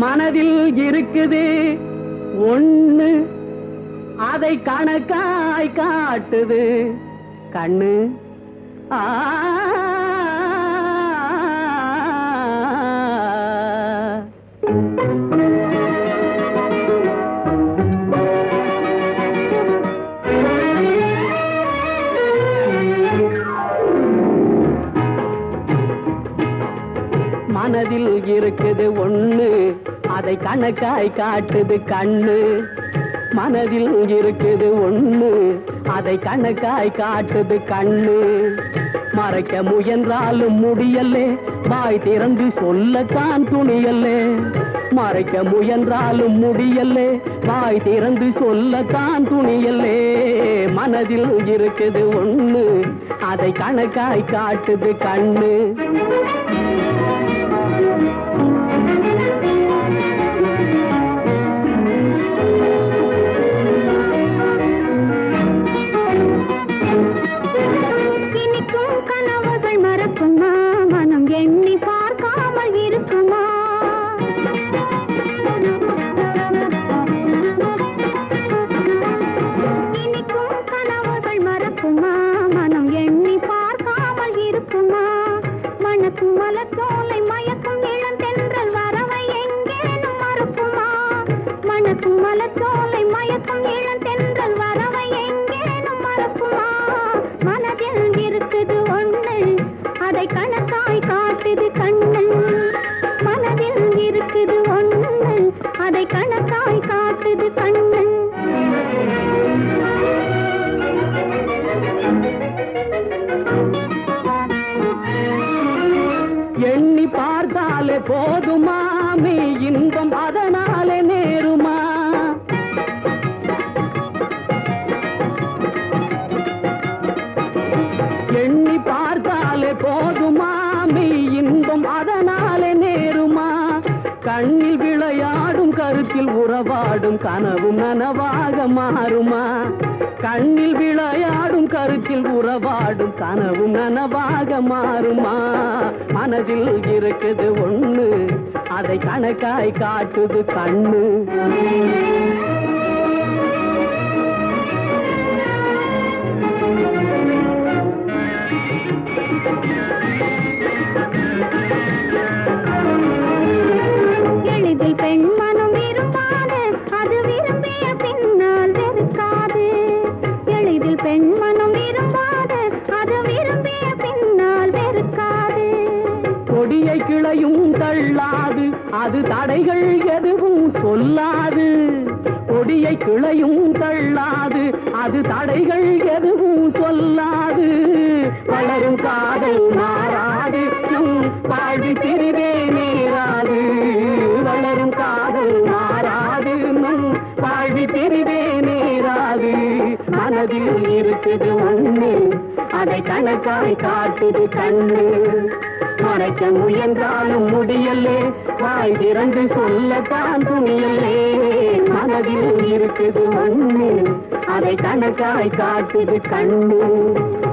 மனதில் இருக்குது ஒண்ணு அதை கணக்காய் காட்டுது கண்ணு ஆ மனதில் இருக்குது ஒண்ணு அதை கணக்காய் காட்டுது கண்ணு மனதில் இருக்குது ஒண்ணு அதை கணக்காய் காட்டுது கண்ணு மறைக்க முயன்றாலும் முடியலே வாய் திறந்து சொல்லத்தான் துணியல்லே மறைக்க முயன்றாலும் முடியலே வாய் திறந்து சொல்லத்தான் துணியல்லே மனதில் இருக்குது ஒண்ணு அதை கணக்காய் காட்டுது கண்ணு இனிக்கும் கனவுகள் மறக்குமா மனம் எண்ணி பார்க்காமல் இருக்குமா இனிக்கும் கனவுகள் மறக்குமா மனம் எண்ணி பார்க்காமல் இருக்குமா மணக்கும் மலத்தோலை மயக்கும் இளந்தென்றல் வரவை எங்கேனும் மறுக்குமா மணக்கும் மலத்தோலை மயக்கும் இளந்தென்றல் வரவை எங்கேனும் மறுக்குமா மனதில் இருக்குது ஒண்ணு அதை கணக்காய் காட்டுது கண்ணு மனதில் இருக்குது ஒண்ணு அதை கணக்காய் காட்டுது கண்ணு எண்ணி பார்த்தாலே போதுமா மே இன்பம் அதனாலே நேருமா எண்ணி பார்த்தாலே போதுமா மே இன்பம் அதனாலே நேருமா கண்ணில் விளையாடும் கருத்தில் உறவாடும் கனவும் நனவாக மாறுமா கண்ணில் விளையாடும் கருத்தில் உறவாடும் கனவும் நனவாக மாறுமா மனதில் இருக்குது ஒண்ணு அதை கணக்காய் காட்டுது கண்ணு எளிதில் பெண் மனம் விரும்பாது அது விரும்பிய பின்னால் வெறுக்காது எளிதில் பெண் மனம் விரும்பாது அது விரும்பிய பின்னால் வெறுக்காது கொடியை கிளையும் தள்ளாது அது தடைகள் எதுவும் சொல்லாது கொடியை கிளையும் தள்ளாது அது தடைகள் எதுவும் சொல்லாது வளரும் காதல் மாறாது நம் வாழ்வி திரிவே நேராது வளரும் காதல் மாறாது நம் வாழ்வி திரிவே நேராது மனதில் இருக்குது ஒண்ணு அதை கணக்காய் காட்டுது கண்ணு மறைக்க முயன்றாலும் முடியலே வாய் திறந்து சொல்லத்தான் துணியலே மனதில் இருக்குது ஒண்ணு அதை கணக்காய் காட்டுது கண்ணு